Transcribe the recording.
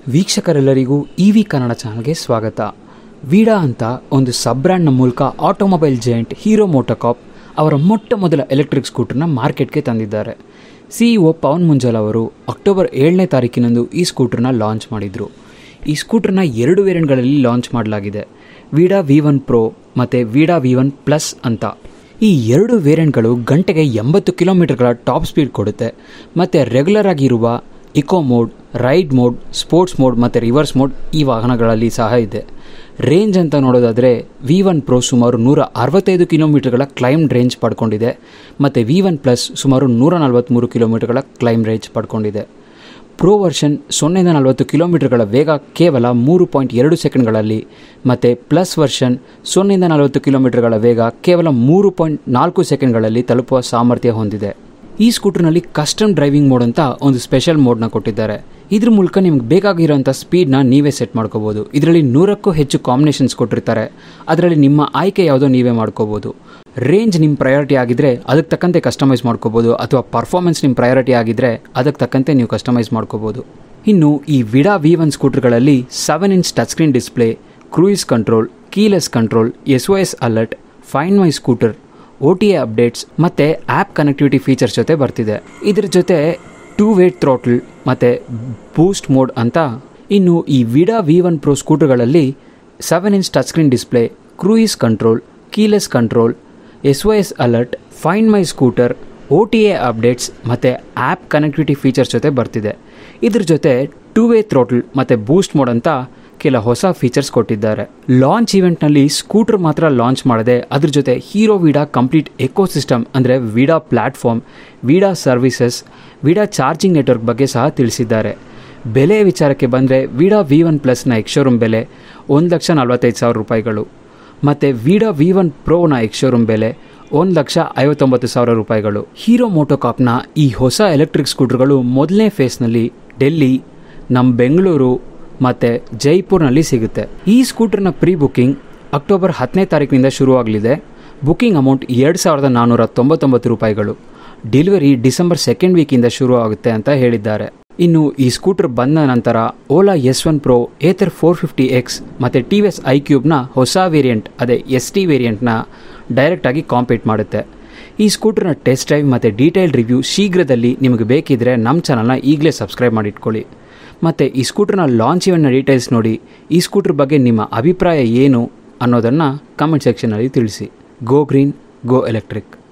ವೀಕ್ಷಕರೆಲ್ಲರಿಗೂ E V Kannada ಚಾನಲ್ಗೆ ಸ್ವಾಗತ ವೀಡಾ ಅಂತ ಒಂದು ಸಬ್ ಬ್ರ್ಯಾಂಡ್ನ ಮೂಲಕ ಆಟೋಮೊಬೈಲ್ ಜೈಂಟ್ ಹೀರೋ ಮೋಟೋಕಾಪ್ ಅವರ ಮೊಟ್ಟ ಮೊದಲ ಎಲೆಕ್ಟ್ರಿಕ್ ಸ್ಕೂಟರ್ನ ಮಾರ್ಕೆಟ್ಗೆ ತಂದಿದ್ದಾರೆ ಸಿಇಒ ಪವನ್ ಮುಂಜಾಲ್ ಅವರು ಅಕ್ಟೋಬರ್ ಏಳನೇ ತಾರೀಕಿನಂದು ಈ ಸ್ಕೂಟರ್ನ ಲಾಂಚ್ ಮಾಡಿದರು ಈ ಸ್ಕೂಟರ್ನ ಎರಡು ವೇರಿಯಂಟ್ಗಳಲ್ಲಿ ಲಾಂಚ್ ಮಾಡಲಾಗಿದೆ ವೀಡಾ ವಿ ಒನ್ ಪ್ರೋ ಮತ್ತು ವೀಡಾ ವಿ ಒನ್ ಪ್ಲಸ್ ಅಂತ ಈ ಎರಡು ವೇರಿಯಂಟ್ಗಳು ಗಂಟೆಗೆ ಎಂಬತ್ತು ಕಿಲೋಮೀಟರ್ಗಳ ಟಾಪ್ ಸ್ಪೀಡ್ ಕೊಡುತ್ತೆ ಮತ್ತು ರೆಗ್ಯುಲರ್ ಆಗಿರುವ eco mode ride mode sports mode ಮತ್ತು ರಿವರ್ಸ್ ಮೋಡ್ ಈ ವಾಹನಗಳಲ್ಲಿ ಸಹ ಇದೆ ರೇಂಜ್ ಅಂತ ನೋಡೋದಾದರೆ ವಿ ಒನ್ ಪ್ರೋ ಸುಮಾರು ನೂರ ಅರವತ್ತೈದು ಕಿಲೋಮೀಟರ್ಗಳ ಕ್ಲೈಮ್ ರೇಂಜ್ ಪಡ್ಕೊಂಡಿದೆ ಮತ್ತು ವಿ ಒನ್ ಪ್ಲಸ್ ಸುಮಾರು ನೂರ ನಲವತ್ತ್ಮೂರು ಕಿಲೋಮೀಟರ್ಗಳ ಕ್ಲೈಮ್ ರೇಂಜ್ ಪಡ್ಕೊಂಡಿದೆ ಪ್ರೋ ವರ್ಷನ್ ಸೊನ್ನೆಯಿಂದ ನಲವತ್ತು ಕಿಲೋಮೀಟರ್ಗಳ ವೇಗ ಕೇವಲ ಮೂರು ಪಾಯಿಂಟ್ ಎರಡು ಸೆಕೆಂಡ್ಗಳಲ್ಲಿ ಮತ್ತು ಪ್ಲಸ್ ವರ್ಷನ್ ಸೊನ್ನೆಯಿಂದ ನಲವತ್ತು ಕಿಲೋಮೀಟರ್ಗಳ ವೇಗ ಕೇವಲ ಮೂರು ಪಾಯಿಂಟ್ ನಾಲ್ಕು ಸೆಕೆಂಡ್ಗಳಲ್ಲಿ ತಲುಪುವ ಸಾಮರ್ಥ್ಯ ಹೊಂದಿದೆ ಈ ಸ್ಕೂಟರ್ನಲ್ಲಿ ಕಸ್ಟಮ್ ಡ್ರೈವಿಂಗ್ ಮೋಡ್ ಅಂತ ಒಂದು ಸ್ಪೆಷಲ್ ಮೋಡ್ನ ಕೊಟ್ಟಿದ್ದಾರೆ ಇದ್ರ ಮೂಲಕ ನಿಮ್ಗೆ ಬೇಕಾಗಿರೋಂಥ ಸ್ಪೀಡ್ನ ನೀವೇ ಸೆಟ್ ಮಾಡ್ಕೋಬೋದು ಇದರಲ್ಲಿ ನೂರಕ್ಕೂ ಹೆಚ್ಚು ಕಾಂಬಿನೇಷನ್ಸ್ ಕೊಟ್ಟಿರ್ತಾರೆ ಅದರಲ್ಲಿ ನಿಮ್ಮ ಆಯ್ಕೆ ಯಾವುದೋ ನೀವೇ ಮಾಡ್ಕೋಬೋದು ರೇಂಜ್ ನಿಮ್ಮ ಪ್ರಯಾರಿಟಿ ಆಗಿದ್ರೆ ಅದಕ್ಕೆ ತಕ್ಕಂತೆ ಕಸ್ಟಮೈಸ್ ಮಾಡ್ಕೋಬೋದು ಅಥವಾ ಪರ್ಫಾರ್ಮೆನ್ಸ್ ನಿಮ್ಮ ಪ್ರಯಾರಿಟಿ ಆಗಿದ್ರೆ ಅದಕ್ಕೆ ತಕ್ಕಂತೆ ನೀವು ಕಸ್ಟಮೈಸ್ ಮಾಡ್ಕೋಬೋದು ಇನ್ನು ಈ ವಿಡಾ ವಿ ಒನ್ ಸ್ಕೂಟರ್ಗಳಲ್ಲಿ seven inch touch screen display cruise control keyless control S O S alert find my scooter O T A updates ಮತ್ತು ಆ್ಯಪ್ ಕನೆಕ್ಟಿವಿಟಿ ಫೀಚರ್ಸ್ ಜೊತೆ ಬರ್ತಿದೆ ಇದ್ರ ಜೊತೆ ಟೂ ವೇಟ್ ಥ್ರೋಟ್ಲ್ ಮತ್ತು ಬೂಸ್ಟ್ ಮೋಡ್ ಅಂತ ಇನ್ನು ಈ ವಿಡಾ ವಿ ಒನ್ ಪ್ರೋ ಸ್ಕೂಟರ್ಗಳಲ್ಲಿ seven inch touch screen display cruise control keyless control S O S alert find my scooter O T A updates ಮತ್ತು ಆ್ಯಪ್ ಕನೆಕ್ಟಿವಿಟಿ ಫೀಚರ್ಸ್ ಜೊತೆ ಬರ್ತಿದೆ ಇದ್ರ ಜೊತೆ ಟೂ ವೇ ಥ್ರೋಟ್ಲ್ ಮತ್ತು ಬೂಸ್ಟ್ ಮೋಡ್ ಅಂತ ಕೆಲ ಹೊಸ ಫೀಚರ್ಸ್ ಕೊಟ್ಟಿದ್ದಾರೆ ಲಾಂಚ್ ಇವೆಂಟ್ನಲ್ಲಿ ಸ್ಕೂಟರ್ ಮಾತ್ರ ಲಾಂಚ್ ಮಾಡದೆ ಅದ್ರ ಜೊತೆ ಹೀರೋ ವಿಡಾ ಕಂಪ್ಲೀಟ್ ಎಕೋಸಿಸ್ಟಮ್ ಅಂದರೆ Vida platform Vida services Vida charging network ಬಗ್ಗೆ ಸಹ ತಿಳಿಸಿದ್ದಾರೆ ಬೆಲೆ ವಿಚಾರಕ್ಕೆ ಬಂದರೆ ವಿಡಾ ವಿ ಒನ್ ಪ್ಲಸ್ನ ಎಕ್ಶೋರೂಮ್ ಬೆಲೆ ಒಂದು ಲಕ್ಷ ನಲ್ವತ್ತೈದು ಸಾವಿರ ರೂಪಾಯಿಗಳು ಮತ್ತು ವಿಡಾ ವಿ ಒನ್ ಪ್ರೋನ ಎಕ್ಶೋರೂಮ್ ಬೆಲೆ ಒಂದು ಲಕ್ಷ ಐವತ್ತೊಂಬತ್ತು ಸಾವಿರ ರೂಪಾಯಿಗಳು ಹೀರೋ ಮೋಟೋಕಾಪ್ನ ಈ ಹೊಸ ಎಲೆಕ್ಟ್ರಿಕ್ ಸ್ಕೂಟರ್ಗಳು ಮೊದಲನೇ ಫೇಸ್ನಲ್ಲಿ ಡೆಲ್ಲಿ ನಮ್ಮ ಬೆಂಗಳೂರು ಮತ್ತು ಜೈಪುರ್ನಲ್ಲಿ ಸಿಗುತ್ತೆ ಈ ಸ್ಕೂಟರ್ನ ಪ್ರೀ ಬುಕ್ಕಿಂಗ್ ಅಕ್ಟೋಬರ್ ಹತ್ತನೇ ತಾರೀಕಿನಿಂದ ಶುರುವಾಗಲಿದೆ ಬುಕ್ಕಿಂಗ್ ಅಮೌಂಟ್ ಎರಡು ಸಾವಿರದ ನಾನ್ನೂರ ತೊಂಬತ್ತೊಂಬತ್ತು ರೂಪಾಯಿಗಳು ಡೆಲಿವರಿ ಡಿಸೆಂಬರ್ ಸೆಕೆಂಡ್ ವೀಕಿಂದ ಶುರು ಆಗುತ್ತೆ ಅಂತ ಹೇಳಿದ್ದಾರೆ ಇನ್ನು ಈ ಸ್ಕೂಟರ್ ಬಂದ ನಂತರ Ola S one pro Ather four fifty X ಮತ್ತು ಟಿ ವಿ ಎಸ್ ಐ ಕ್ಯೂಬ್ನ ಹೊಸ ವೇರಿಯಂಟ್ ಅದೇ ಎಸ್ ಟಿ ವೇರಿಯಂಟ್ನ ಡೈರೆಕ್ಟಾಗಿ ಕಾಂಪೀಟ್ ಮಾಡುತ್ತೆ ಈ ಸ್ಕೂಟರ್ನ ಟೆಸ್ಟ್ ಡ್ರೈವ್ ಮತ್ತು ಡೀಟೇಲ್ ರಿವ್ಯೂ ಶೀಘ್ರದಲ್ಲಿ ನಿಮಗೆ ಬೇಕಿದ್ರೆ ನಮ್ಮ ಚಾನಲ್ನ ಈಗಲೇ ಸಬ್ಸ್ಕ್ರೈಬ್ ಮಾಡಿಟ್ಕೊಳ್ಳಿ ಮತ್ತು ಈ ಸ್ಕೂಟರ್ನ ಲಾಂಚ್ ಇವೆಂಟ್ನ ಡೀಟೇಲ್ಸ್ ನೋಡಿ ಈ ಸ್ಕೂಟರ್ ಬಗ್ಗೆ ನಿಮ್ಮ ಅಭಿಪ್ರಾಯ ಏನು ಅನ್ನೋದನ್ನು ಕಮೆಂಟ್ ಸೆಕ್ಷನಲ್ಲಿ ತಿಳಿಸಿ ಗೋ ಗ್ರೀನ್ ಗೋ ಎಲೆಕ್ಟ್ರಿಕ್